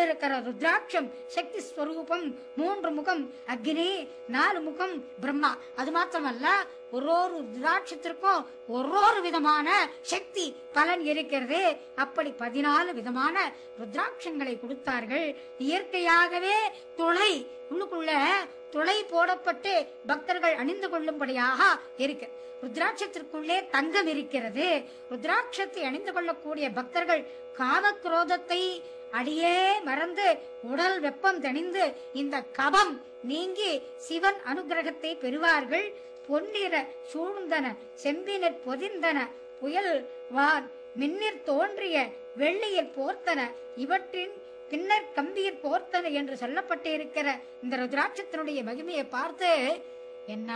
இருக்கிற ருத்ராட்சம் சக்தி ஸ்வரூபம் மூன்று முகம் அக்னி நாலு முகம் பிரம்மா அது மாத்திரமல்ல ஒரு ஒரு ருத்ராட்சத்திற்கும் ஒரு ஒரு விதமான சக்தி பலன் இருக்கிறது அப்படி பதினாலு விதமான ருத்ராட்சங்களை கொடுத்தார்கள் இயற்கையாகவே துளை உள்ளுக்குள்ள துளை போடப்பட்டு பக்தர்கள் அணிந்து கொள்ளும்படியாக இருக்கு ருத்ராட்சத்திற்குள்ளே தங்கம் இருக்கிறது ருத்ராட்சத்தை அணிந்து கொள்ளக்கூடிய பக்தர்கள் காமக்ரோதத்தை அடியே மறந்து உடல் வெப்பம் தணிந்து இந்த கபம் நீங்கி சிவன் அனுகிரகத்தை பெறுவார்கள் பொன்னிற சூழ்ந்தன செம்பினர் பொதிந்தன புயல் வார் மின்னிற் தோன்றிய வெள்ளியில் போர்த்தன இவற்றின் பின்னர் கம்பியில் போர்த்தன என்று சொல்லப்பட்டிருக்கிற இந்த ருத்ராட்சத்தினுடைய மகிமையை பார்த்து என்ன